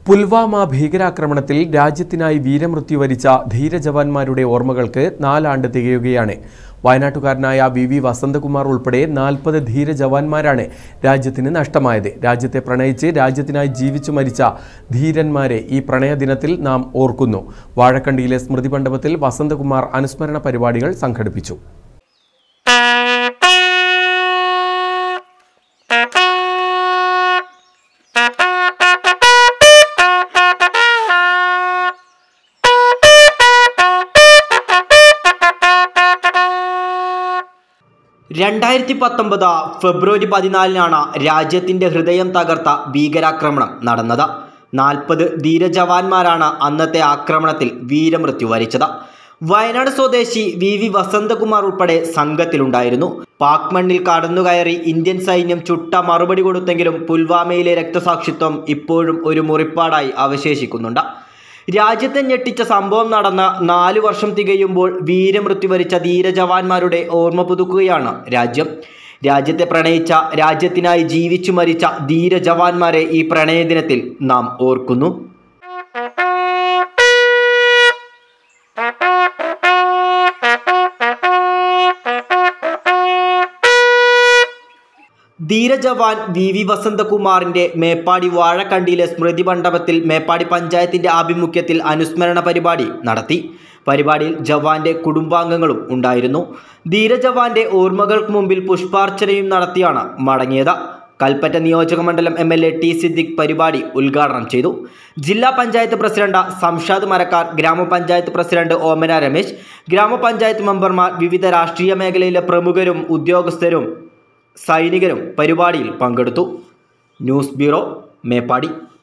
പുൽവാമ ഭീകരാക്രമണത്തിൽ രാജ്യത്തിനായി വീരമൃത്യു വരിച്ച ധീരജവാന്മാരുടെ ഓർമ്മകൾക്ക് നാലാണ്ട് തികയുകയാണ് വയനാട്ടുകാരനായ വി വി വസന്തകുമാർ ഉൾപ്പെടെ നാൽപ്പത് ധീരജവാന്മാരാണ് രാജ്യത്തിന് നഷ്ടമായത് രാജ്യത്തെ പ്രണയിച്ച് രാജ്യത്തിനായി ജീവിച്ചു മരിച്ച ധീരന്മാരെ ഈ പ്രണയദിനത്തിൽ നാം ഓർക്കുന്നു വാഴക്കണ്ടിയിലെ സ്മൃതി മണ്ഡപത്തിൽ വസന്തകുമാർ അനുസ്മരണ പരിപാടികൾ സംഘടിപ്പിച്ചു രണ്ടായിരത്തി പത്തൊമ്പത് ഫെബ്രുവരി പതിനാലിനാണ് രാജ്യത്തിന്റെ ഹൃദയം തകർത്ത ഭീകരാക്രമണം നടന്നത് നാൽപ്പത് ധീരജവാന്മാരാണ് അന്നത്തെ ആക്രമണത്തിൽ വീരമൃത്യു വരിച്ചത് വയനാട് സ്വദേശി വി വി വസന്തകുമാർ ഉൾപ്പെടെ സംഘത്തിലുണ്ടായിരുന്നു പാക് മണ്ണിൽ കടന്നുകയറി ഇന്ത്യൻ സൈന്യം ചുട്ട മറുപടി കൊടുത്തെങ്കിലും പുൽവാമയിലെ രക്തസാക്ഷിത്വം ഇപ്പോഴും ഒരു മുറിപ്പാടായി അവശേഷിക്കുന്നുണ്ട് രാജ്യത്തെ ഞെട്ടിച്ച സംഭവം നടന്ന നാലു വർഷം തികയുമ്പോൾ വീരമൃത്യു വരിച്ച ധീരജവാന്മാരുടെ ഓർമ്മ പുതുക്കുകയാണ് രാജ്യം രാജ്യത്തെ പ്രണയിച്ച രാജ്യത്തിനായി ജീവിച്ചു മരിച്ച ധീരജവാന്മാരെ ഈ പ്രണയദിനത്തിൽ നാം ഓർക്കുന്നു ധീരജവാൻ വി വി വസന്തകുമാറിന്റെ മേപ്പാടി വാഴക്കണ്ടിയിലെ സ്മൃതി മണ്ഡപത്തിൽ മേപ്പാടി പഞ്ചായത്തിന്റെ ആഭിമുഖ്യത്തിൽ അനുസ്മരണ പരിപാടി നടത്തി പരിപാടിയിൽ ജവാന്റെ കുടുംബാംഗങ്ങളും ഉണ്ടായിരുന്നു ധീരജവാന്റെ ഓർമ്മകൾക്ക് മുമ്പിൽ പുഷ്പാർച്ചനയും നടത്തിയാണ് മടങ്ങിയത് കൽപ്പറ്റ നിയോജക മണ്ഡലം M L A T Siddique പരിപാടി ഉദ്ഘാടനം ചെയ്തു ജില്ലാ പഞ്ചായത്ത് പ്രസിഡന്റ് സംഷാദ് മരക്കാർ ഗ്രാമപഞ്ചായത്ത് പ്രസിഡന്റ് ഓമന രമേശ് ഗ്രാമപഞ്ചായത്ത് മെമ്പർമാർ വിവിധ രാഷ്ട്രീയ മേഖലയിലെ പ്രമുഖരും ഉദ്യോഗസ്ഥരും സൈനികരും പരിപാടിയിൽ പങ്കെടുത്തു ന്യൂസ് ബ്യൂറോ മേപ്പാടി